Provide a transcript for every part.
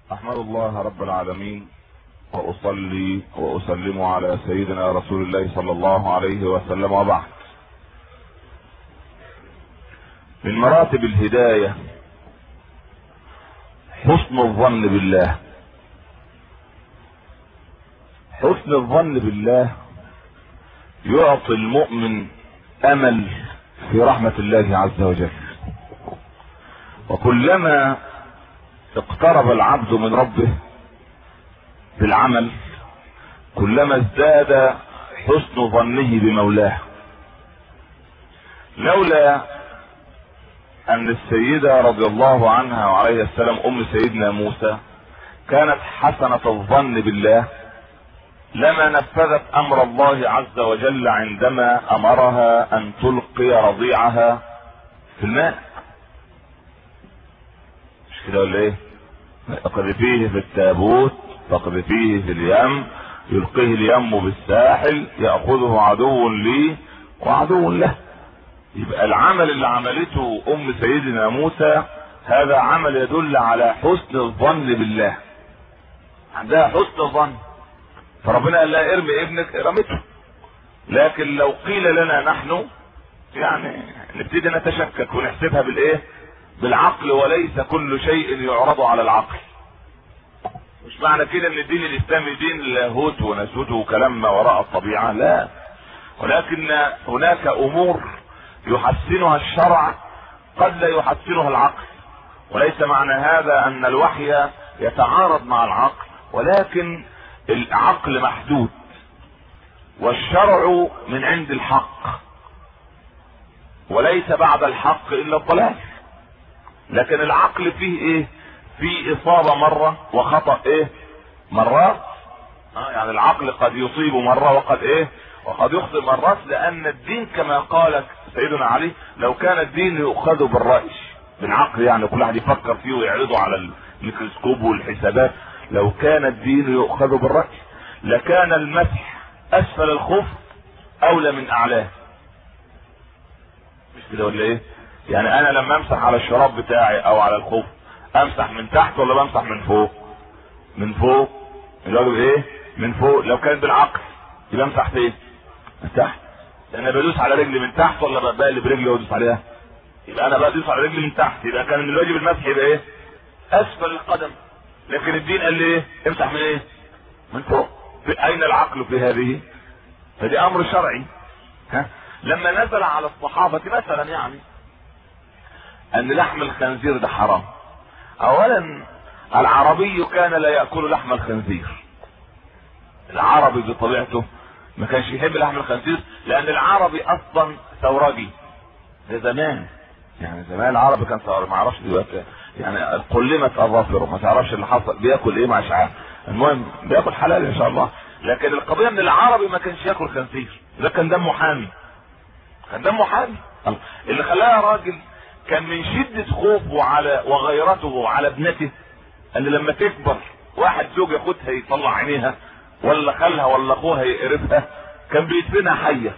احمد الله رب العالمين واصلي واسلم على سيدنا رسول الله صلى الله عليه وسلم وبعد من مراتب الهدايه حسن الظن بالله حسن الظن بالله يعطي المؤمن امل في رحمه الله عز وجل وكلما اقترب العبد من ربه بالعمل كلما ازداد حسن ظنه بمولاه لولا ان السيدة رضي الله عنها وعليه السلام ام سيدنا موسى كانت حسنة الظن بالله لما نفذت امر الله عز وجل عندما امرها ان تلقي رضيعها في الماء مش كده ولا ايه اقذفيه في التابوت فاقذفيه في اليم يلقيه اليم بالساحل ياخذه عدو لي وعدو له يبقى العمل اللي عملته ام سيدنا موسى هذا عمل يدل على حسن الظن بالله عندها حسن الظن فربنا قال لها ارمي ابنك رمته لكن لو قيل لنا نحن يعني نبتدي نتشكك ونحسبها بالايه بالعقل وليس كل شيء يعرض على العقل مش معنى كده ان الدين الاسلامي دين لاهوت ونسوت وكلام ما وراء الطبيعه لا ولكن هناك امور يحسنها الشرع قد لا يحسنها العقل وليس معنى هذا ان الوحي يتعارض مع العقل ولكن العقل محدود والشرع من عند الحق وليس بعد الحق الا الضلال لكن العقل فيه ايه فيه اصابة مرة وخطأ ايه مرات آه يعني العقل قد يصيب مرة وقد ايه وقد يخطئ مرات لان الدين كما قال سيدنا علي لو كان الدين يؤخذ بالرأي بالعقل يعني كل واحد يفكر فيه ويعرضه على الميكروسكوب والحسابات لو كان الدين يؤخذ بالرأي لكان المسح اسفل الخف اولى من اعلاه مش كده ولا ايه يعني انا لما امسح على الشراب بتاعي او على الخف امسح من تحت ولا بمسح من فوق من فوق الراجل ايه من فوق لو كان بالعقل يبقى امسح فين من تحت انا بدوس على رجلي من تحت ولا بقلب رجلي وادوس عليها يبقى انا بدوس على رجلي من تحت يبقى كان من الواجب المسح يبقى ايه اسفل القدم لكن الدين قال لي ايه امسح من ايه من فوق في اين العقل في هذه فدي امر شرعي ها لما نزل على الصحابة مثلا يعني ان لحم الخنزير ده حرام اولا العربي كان لا يأكل لحم الخنزير العربي بطبيعته ما كانش يحب لحم الخنزير لان العربي اصلا ثورجي ده زمان يعني زمان العربي كان ثورجي ما اعرفش دلوقتي يعني قلمت اظافره ما تعرفش اللي حصل بياكل ايه مع اشعاع المهم بياكل حلال ان شاء الله لكن القضيه ان العربي ما كانش ياكل خنزير ده كان دمه حامي كان دمه حامي اللي خلاه راجل كان من شدة خوفه على وغيرته على ابنته ان لما تكبر واحد زوج ياخدها يطلع عينيها ولا خالها ولا اخوها يقرفها كان بيدفنها حية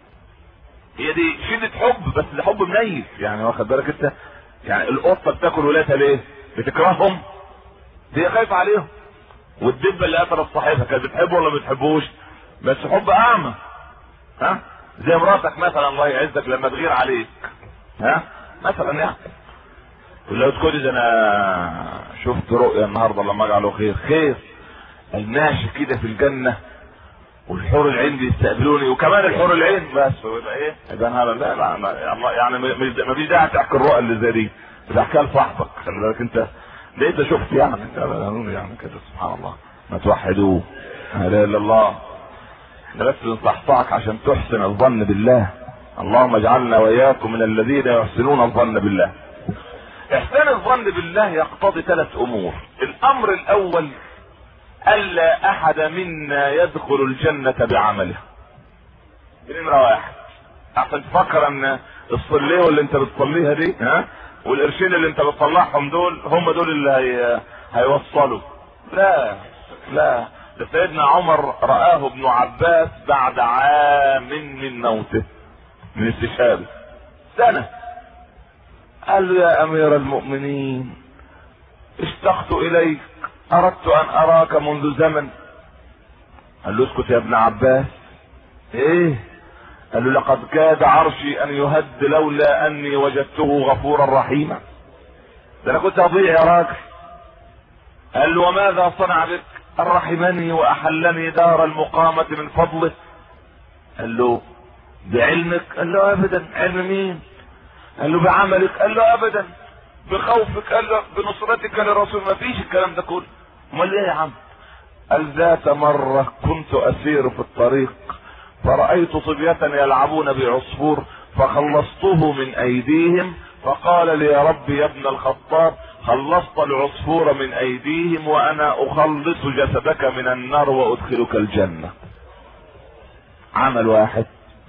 هي دي شدة حب بس ده حب منيف يعني واخد بالك انت يعني القطة بتاكل ولادها ليه؟ بتكرههم دي خايفة عليهم والدبة اللي قتلت صاحبها كانت بتحبه ولا ما بتحبوش؟ بس حب اعمى ها؟ زي مراتك مثلا الله يعزك لما تغير عليك ها؟ مثلا يعني تقول له اسكتي ده انا شفت رؤيا النهارده لما اجعله خير خير الماشي كده في الجنه والحور العين بيستقبلوني وكمان الحور العين بس يبقى ايه؟ يبقى انا لا لا لا يعني ما فيش داعي تحكي الرؤى اللي زي دي بتحكيها لصاحبك خلي بالك انت ليه انت شفت يعني يعني كده سبحان الله ما توحدوه لا اله الا الله احنا بس بنصحصحك عشان تحسن الظن بالله اللهم اجعلنا واياكم من الذين يحسنون الظن بالله احسان الظن بالله يقتضي ثلاث امور الامر الاول الا احد منا يدخل الجنة بعمله نمرة واحد عشان تفكر ان الصليه اللي انت بتصليها دي ها والقرشين اللي انت بتطلعهم دول هم دول اللي هي... هيوصلوا لا لا ده سيدنا عمر رآه ابن عباس بعد عام من موته من استشهاده سنة قال له يا امير المؤمنين اشتقت اليك اردت ان اراك منذ زمن قال له اسكت يا ابن عباس ايه قال له لقد كاد عرشي ان يهد لولا اني وجدته غفورا رحيما ده انا كنت اضيع يا راجل قال له وماذا صنع بك ان رحمني واحلني دار المقامة من فضله قال له بعلمك قال له ابدا علم مين قال له بعملك قال له ابدا بخوفك قال له بنصرتك للرسول ما فيش الكلام ده كله امال ايه يا عم قال ذات مرة كنت اسير في الطريق فرأيت صبية يلعبون بعصفور فخلصته من ايديهم فقال لي يا رب يا ابن الخطاب خلصت العصفور من ايديهم وانا اخلص جسدك من النار وادخلك الجنة عمل واحد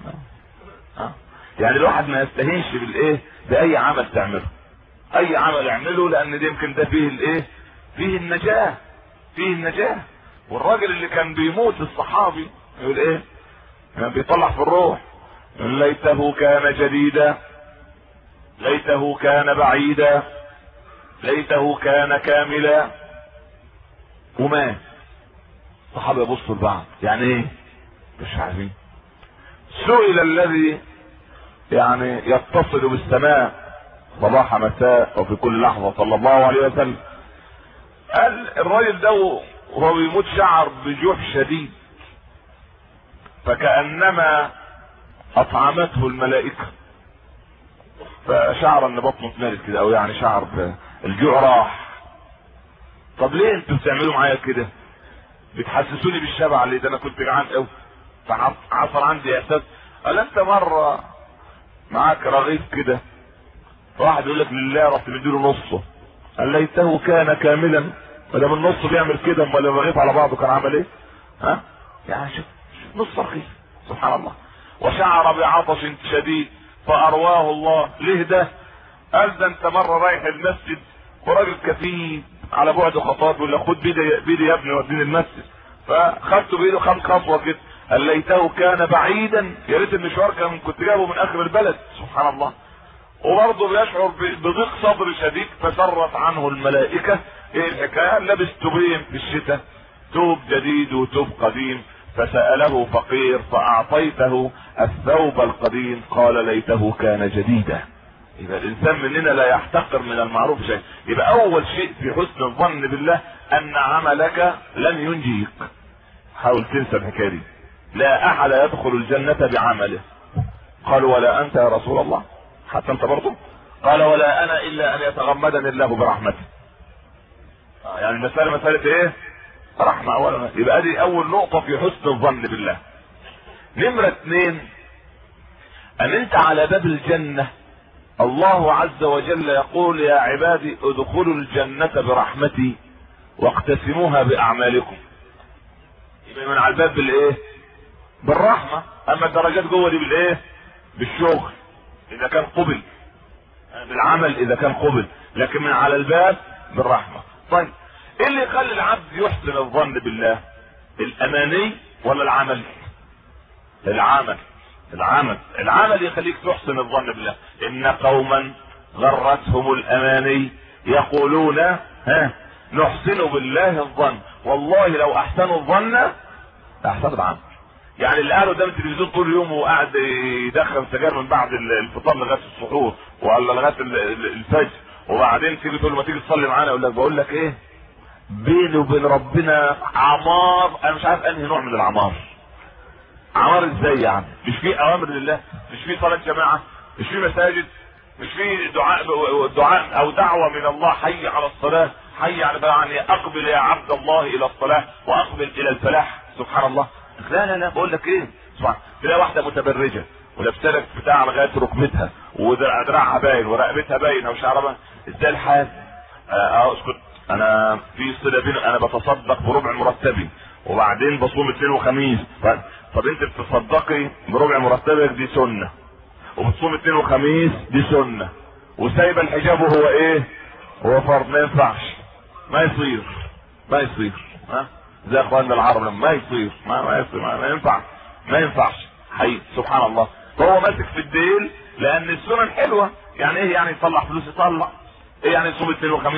يعني الواحد ما يستهينش بالايه باي عمل تعمله اي عمل اعمله لان ده يمكن ده فيه الايه فيه النجاة فيه النجاة والراجل اللي كان بيموت الصحابي يقول ايه كان بيطلع في الروح ليته كان جديدا ليته كان بعيدا ليته كان كاملا ومات الصحابه يبصوا لبعض يعني ايه مش عارفين سئل الذي يعني يتصل بالسماء صباح مساء وفي كل لحظة صلى الله عليه وسلم قال الراجل ده وهو بيموت شعر بجوع شديد فكأنما أطعمته الملائكة فشعر ان بطنه اتملت كده او يعني شعر الجوع راح طب ليه انتوا بتعملوا معايا كده بتحسسوني بالشبع ليه ده انا كنت جعان قوي فحصل عندي احساس قال انت مره معاك رغيف كده واحد يقول لك لله رحت مديله نصه قال ليته كان كاملا ما دام النص بيعمل كده امال الرغيف على بعضه كان عمل ايه؟ ها؟ يعني شوف نص رغيف سبحان الله وشعر بعطش شديد فارواه الله ليه ده؟ قال ده انت مره رايح المسجد وراجل كفيف على بعد خطوات يقول لك خد بيدي بيدي يا ابني وديني المسجد فخدته بايده خمس خطوه كده قال ليته كان بعيدا يا ريت المشوار كان كنت جايبه من اخر البلد سبحان الله وبرضه بيشعر بضيق صدر شديد فسرت عنه الملائكة ايه الحكاية لابس توبين في الشتاء توب جديد وتوب قديم فسأله فقير فأعطيته الثوب القديم قال ليته كان جديدا يبقى الإنسان مننا لا يحتقر من المعروف شيء يبقى أول شيء في حسن الظن بالله أن عملك لن ينجيك حاول تنسى الحكاية دي لا أحد يدخل الجنة بعمله قال ولا أنت يا رسول الله حتى انت برضه قال ولا انا الا ان يتغمدني الله برحمته آه يعني المسألة مسألة ايه رحمة اولا يبقى دي اول نقطة في حسن الظن بالله نمرة اثنين ان انت على باب الجنة الله عز وجل يقول يا عبادي ادخلوا الجنة برحمتي واقتسموها باعمالكم يبقى من على الباب بالايه بالرحمة اما الدرجات جوه دي بالايه بالشغل اذا كان قبل بالعمل اذا كان قبل لكن من على الباب بالرحمة طيب ايه اللي يخلي العبد يحسن الظن بالله الاماني ولا العمل العمل العمل العمل يخليك تحسن الظن بالله ان قوما غرتهم الاماني يقولون ها نحسن بالله الظن والله لو احسنوا الظن احسن العمل يعني اللي قاعد قدام التلفزيون طول اليوم وقاعد يدخن سجاير من بعد الفطار لغايه السحور ولا لغايه الفجر وبعدين تيجي تقول له ما تيجي تصلي معانا يقول لك بقول لك ايه بيني وبين ربنا عمار انا مش عارف انهي نوع من العمار عمار ازاي يعني مش في اوامر لله مش في صلاه جماعه مش في مساجد مش في دعاء دعاء او دعوه من الله حي على الصلاه حي على يعني اقبل يا عبد الله الى الصلاه واقبل الى الفلاح سبحان الله لا لا لا بقول لك ايه اسمع تلاقي واحده متبرجه ولابسه لك بتاع لغايه ركبتها ودراعها باين ورقبتها باينه وشعرها ازاي الحال؟ اه اسكت انا في صله بين انا بتصدق بربع مرتبي وبعدين بصوم اثنين وخميس طب, طب انت بتصدقي بربع مرتبك دي سنه وبتصوم اثنين وخميس دي سنه وسايبه الحجاب وهو ايه؟ هو فرض ما ينفعش ما يصير ما يصير ها زي اخواننا العرب ما يصير ما ما يصير ما, ما ينفع ما ينفعش حقيقي سبحان الله فهو ماسك في الديل لان السنن حلوه يعني ايه يعني يطلع فلوس يطلع ايه يعني يصوم الاثنين وخميس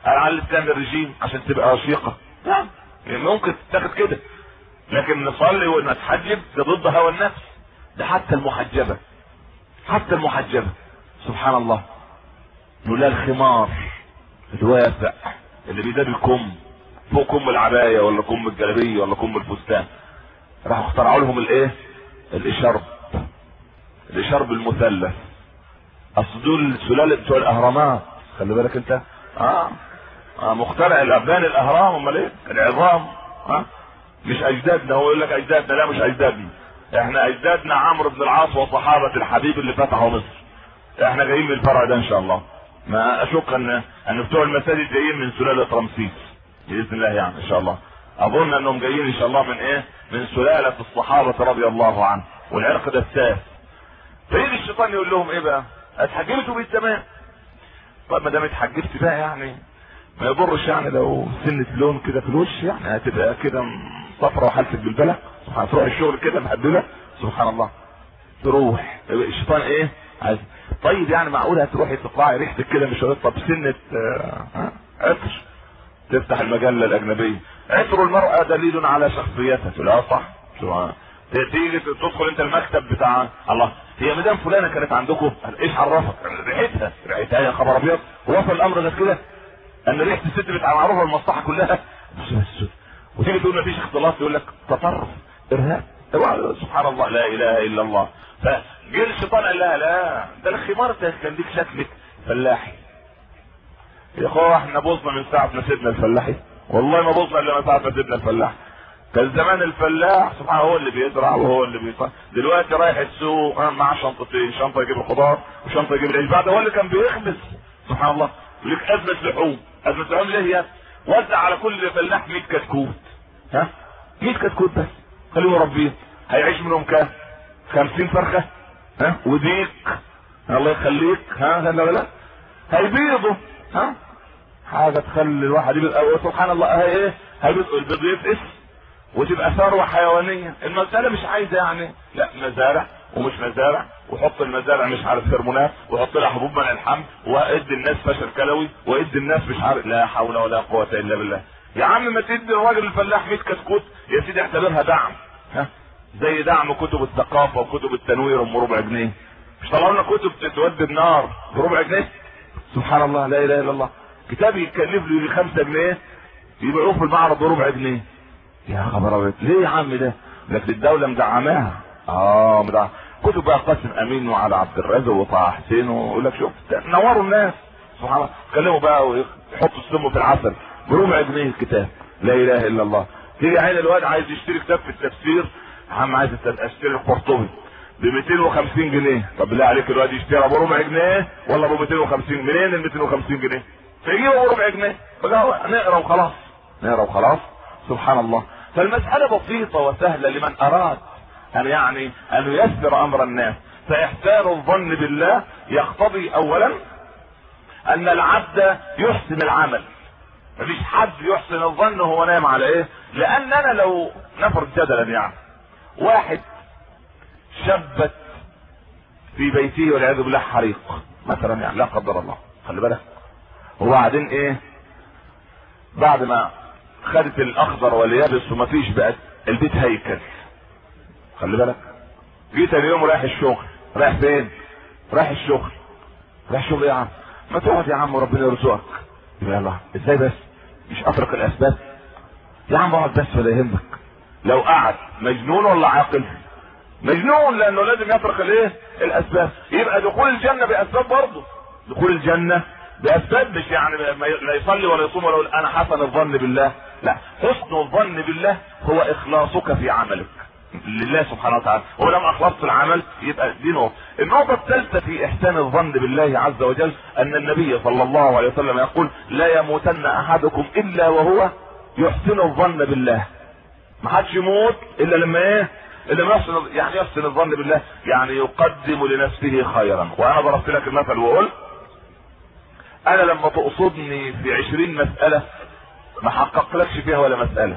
قال على تعمل رجيم عشان تبقى رشيقه نعم يعني ممكن تتاخد كده لكن نصلي ونتحجب ده ضد هوى النفس ده حتى المحجبه حتى المحجبه سبحان الله نقول الخمار الواسع اللي بيدار الكم فوق كم العبايه ولا كم الجلابيه ولا كم الفستان راحوا اخترعوا لهم الايه الاشارب الاشارب المثلث اصل دول سلاله بتوع الاهرامات خلي بالك انت اه, آه مخترع الابان الاهرام امال ايه العظام اه مش اجدادنا هو يقول لك اجدادنا لا مش اجدادنا احنا اجدادنا عمرو بن العاص وصحابه الحبيب اللي فتحوا مصر احنا جايين من الفرع ده ان شاء الله ما اشك ان ان بتوع المساجد جايين من سلاله رمسيس باذن الله يعني ان شاء الله اظن انهم جايين ان شاء الله من ايه من سلاله الصحابه رضي الله عنهم والعرق ده الساس فيجي الشيطان يقول لهم ايه بقى اتحجبتوا بالتمام طب ما دام اتحجبت بقى يعني ما يضرش يعني لو سنة لون كده في الوش يعني هتبقى كده صفرة وحالتك بالبلة سبحان تروح الشغل كده مهبلة سبحان الله تروح الشيطان ايه عايز طيب يعني معقولة هتروحي تطلعي ريحتك كده مش طب سنة آه عطر تفتح المجلة الأجنبية عطر المرأة دليل على شخصيتها لا صح تيجي تدخل انت المكتب بتاع الله هي مدام فلانه كانت عندكم ايش عرفك ريحتها ريحتها يا خبر ابيض وصل الامر ده كده ان ريحه الست بتبقى معروفه المصلحه كلها وتيجي تقول مفيش اختلاط يقول لك تطرف ارهاب سبحان الله لا اله الا الله فجه الشيطان قال لها لا ده الخمار ده كان ليك شكلك فلاحي يا اخوة احنا بوظنا من ساعة ما سيدنا الفلاحي والله ما بوظنا الا من ساعة ما سيدنا الفلاح كان زمان الفلاح سبحان هو اللي بيزرع وهو اللي بيصنع دلوقتي رايح السوق مع شنطتين شنطه يجيب الخضار وشنطه يجيب العيش بعد هو اللي كان بيخبز سبحان الله يقول لك ازمه لحوم ازمه لحوم ليه هي وزع على كل فلاح 100 كتكوت ها 100 كتكوت بس خليه يربيه هيعيش منهم كام 50 فرخه ها وديك الله يخليك ها لا لا لا هيبيضوا ها حاجه تخلي الواحد يبقى سبحان الله هي ايه هيبيض البيض يفقس وتبقى ثروة حيوانية المسألة مش عايزة يعني لا مزارع ومش مزارع وحط المزارع مش عارف هرمونات وحط لها حبوب منع الحمل وادي الناس فشل كلوي وادي الناس مش عارف لا حول ولا قوة الا بالله يا عم ما تدي الراجل الفلاح 100 كتكوت يا سيدي اعتبرها دعم ها زي دعم كتب الثقافة وكتب التنوير ام ربع جنيه مش طلعوا لنا كتب تتودي النار بربع جنيه سبحان الله لا اله الا الله كتاب يتكلف له 5 جنيه يبيعوه في المعرض بربع جنيه يا خبر ابيض ليه يا عم ده لكن الدوله مدعماها اه مدعم كتب بقى قاسم امين وعلى عبد الرازق وطه حسين ويقول لك شوف نوروا الناس سبحان الله اتكلموا بقى ويحطوا السم في العسل بربع جنيه الكتاب لا اله الا الله تيجي عين الواد عايز يشتري كتاب في التفسير عم عايز اشتري القرطبي ب 250 جنيه طب بالله عليك الواد يشتري بربع جنيه ولا ب 250 منين ال 250 جنيه فيجيبه بربع جنيه نقرا وخلاص نقرا وخلاص سبحان الله فالمسألة بسيطة وسهلة لمن أراد أن يعني أن ييسر أمر الناس فإحسان الظن بالله يقتضي أولا أن العبد يحسن العمل مفيش حد يحسن الظن وهو نايم على ايه لان انا لو نفرض جدلا يعني واحد شبت في بيته والعياذ بالله حريق مثلا يعني لا قدر الله خلي بالك وبعدين ايه بعد ما خدت الاخضر واليابس وما فيش بقت البيت هيكل خلي بالك جيت تاني يوم رايح الشغل رايح فين رايح الشغل رايح الشغل يا عم ما تقعد يا عم وربنا يرزقك يا الله ازاي بس مش اترك الاسباب يا عم اقعد بس ولا يهمك لو قعد مجنون ولا عاقل مجنون لانه لازم يترك الايه الاسباب يبقى دخول الجنه باسباب برضه دخول الجنه باسباب مش يعني لا يصلي ولا يصوم ولا يقول انا حسن الظن بالله لا حسن الظن بالله هو اخلاصك في عملك لله سبحانه وتعالى ولما اخلصت العمل يبقى دي نقطه النقطه الثالثه في احسان الظن بالله عز وجل ان النبي صلى الله عليه وسلم يقول لا يموتن احدكم الا وهو يحسن الظن بالله ما حدش يموت الا لما ايه الا لما يحسن يعني يحسن الظن بالله يعني يقدم لنفسه خيرا وانا ضربت لك المثل وقلت انا لما تقصدني في عشرين مسألة ما حققلكش فيها ولا مسألة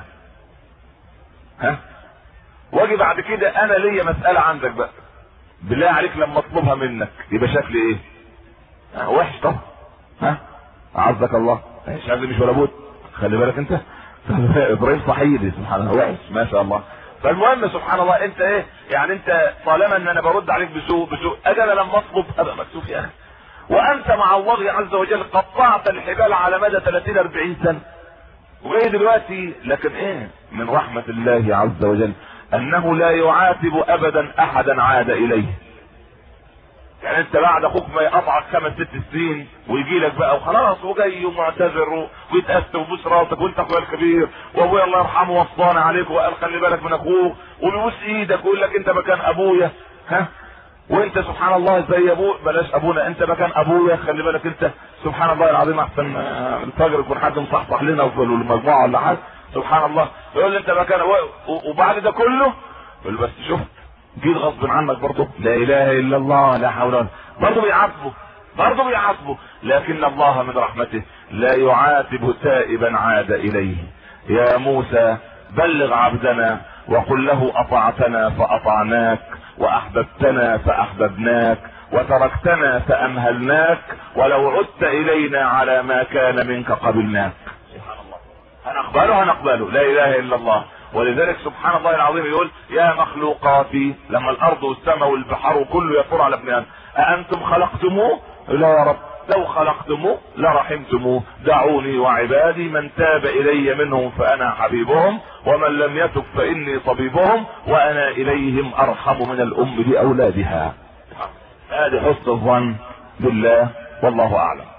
ها واجي بعد كده انا ليا مسألة عندك بقى بالله عليك لما اطلبها منك يبقى شكلي ايه ها وحش طبعا ها اعزك الله مش عايز مش ولا بد خلي بالك انت ابراهيم صحيح سبحان الله وحش ما شاء الله فالمهم سبحان الله انت ايه يعني انت طالما ان انا برد عليك بسوء بسوء اجل لما اطلب ابقى مكسوف يا اخي وانت مع الله عز وجل قطعت الحبال على مدى 30 40 سنه وجاي دلوقتي لكن ايه من رحمه الله عز وجل انه لا يعاتب ابدا احدا عاد اليه يعني انت بعد اخوك ما يقطعك خمس ست سنين ويجي لك بقى وخلاص وجاي ومعتذر ويتأسف ويبوس راسك وانت اخويا الكبير وابويا الله يرحمه وصانا عليك وقال خلي بالك من اخوك ويبوس ايدك ويقول لك انت مكان ابويا ها وانت سبحان الله زي ابوك بلاش ابونا انت مكان ابويا خلي بالك انت سبحان الله العظيم احسن الفجر يكون حد مصحصح لنا في المجموعه ولا حاجه سبحان الله يقول لي انت مكان وبعد ده كله يقول بس شفت جيت غصب عنك برضه لا اله الا الله لا حول ولا برضه بيعاتبه برضه بيعاتبه لكن الله من رحمته لا يعاتب تائبا عاد اليه يا موسى بلغ عبدنا وقل له اطعتنا فاطعناك واحببتنا فاحببناك وتركتنا فامهلناك ولو عدت الينا على ما كان منك قبلناك سبحان الله هنقبله هنقبله لا اله الا الله ولذلك سبحان الله العظيم يقول يا مخلوقاتي لما الارض والسماء والبحر كله يطور على ابن ادم اانتم خلقتموه لا يا رب لو خلقتموه لرحمتموه دعوني وعبادي من تاب الي منهم فانا حبيبهم ومن لم يتب فاني طبيبهم وانا اليهم ارحم من الام باولادها هذه حسن الظن بالله والله اعلم